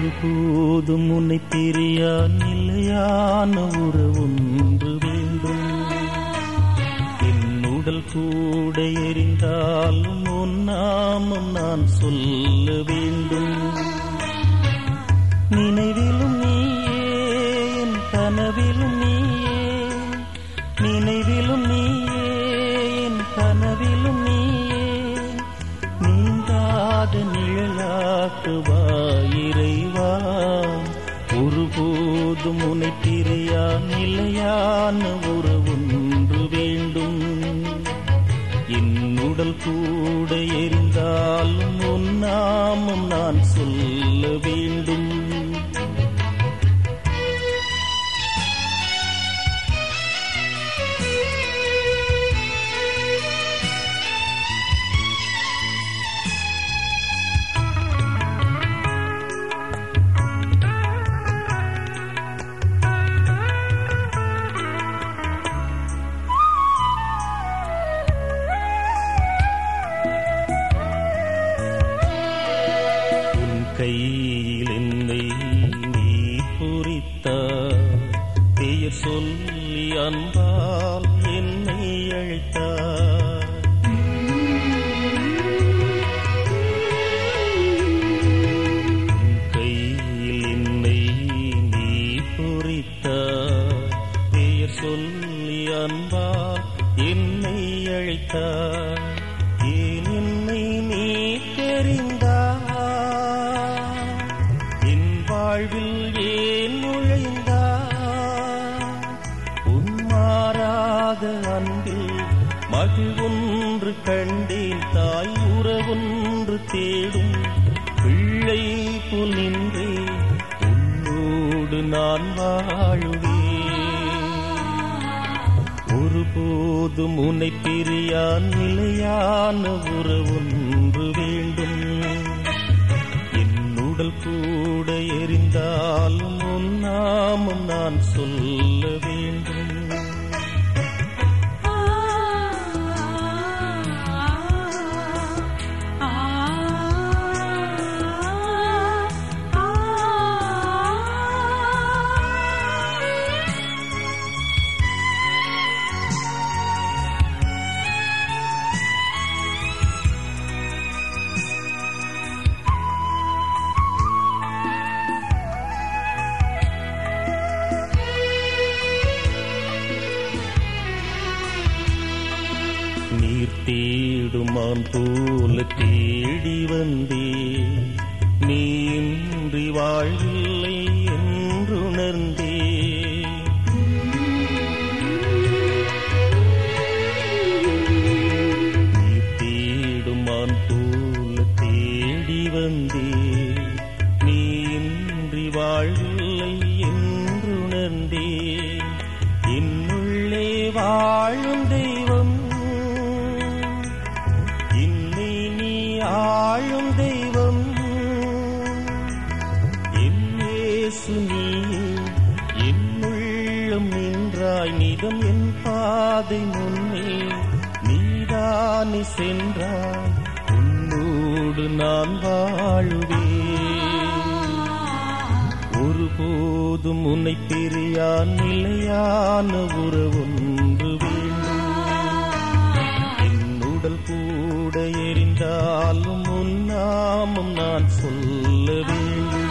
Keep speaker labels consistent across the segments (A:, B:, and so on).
A: ஒருபோதும் உன்னை பிரியா நிலையான உறவொன்று வேண்டும் என் உடல் கூட எரிந்தாலும் உன் நாமம் நான் சொல்ல வேண்டும் நினைவிலும் நீயே என் கனவிலும் நீயே நினைவிலும் நீயே என் கனவிலும் நீயே நீங்காத நிழலாக்குவாயிரைவா ஒருபோதும் உன்னை பிரியா நிலையான உறவொன்று வேண்டும் என் உடல் கூட எரிந்தாலும் உன் நாமம் நான் சொல்ல வேண்டும் உன் கையில் என்னை நீ பொறித்தார் பெயர் சொல்லி அன்பால் என்னை அழைத்தார் உன் கையில் என்னை நீ பொறித்தார் பெயர் சொல்லி அன்பால் என்னை அழைத்தார் ஏன் என்னை நீ தெரிந்தார் என் வாழ்வில் ஏன் நுழைந்தார் உன் மாறாத அன்பில் மகிழ்வொன்று கண்டேன் தாய் உறவொன்று தேடும் பிள்ளை புல் நின்றே உன்னோடு நான் வாழுவேன் ஒருபோதும் உன்னை பிரியா நிலையான உறவொன்று வேண்டும் என் உடல் கூட எரிந்தாலும் உன் நாமம் நான் சொல்ல வேண்டும் நீர் தேடுமான் போல தேடி வந்தே நீன்றி வாழ்வில்லை என்றுணர்ந்தே நீர் தேடுமான் போல தேடி வந்தே நீன்றி வாழ்வில்லை என்றுணர்ந்தே என்னுள்ளே வாழும் தெய்வம் இன்னை நீ ஆளும் தெய்வம் என் இயேசு நீ என்னுள்ளம் நின்றாய் நிதம் என் பாதை முன்னே நீதானி சென்றாய் உன்னோடு நான் வாழுவேன் ஒருபோதும் உன்னை பிரியா நிலையான உறவொன்று வேண்டும் என் உடல் கூட எரிந்தாலும் உன் நாமம் நான் சொல்ல வேண்டும்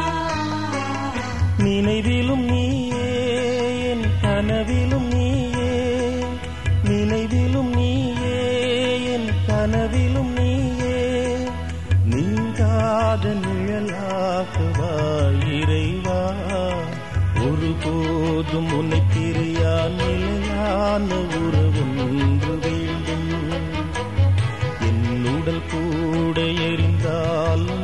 A: நினைவிலும் நீயே என் கனவிலும் நீயே நினைவிலும் நீயே என் கனவிலும் நீயே நீங்காத நிழலாகவா இறைவா ஒருபோதும் உன்னை பிரியா நிலையான உறவொன்று வேண்டும் என் உடல் கூட எரிந்தாலும்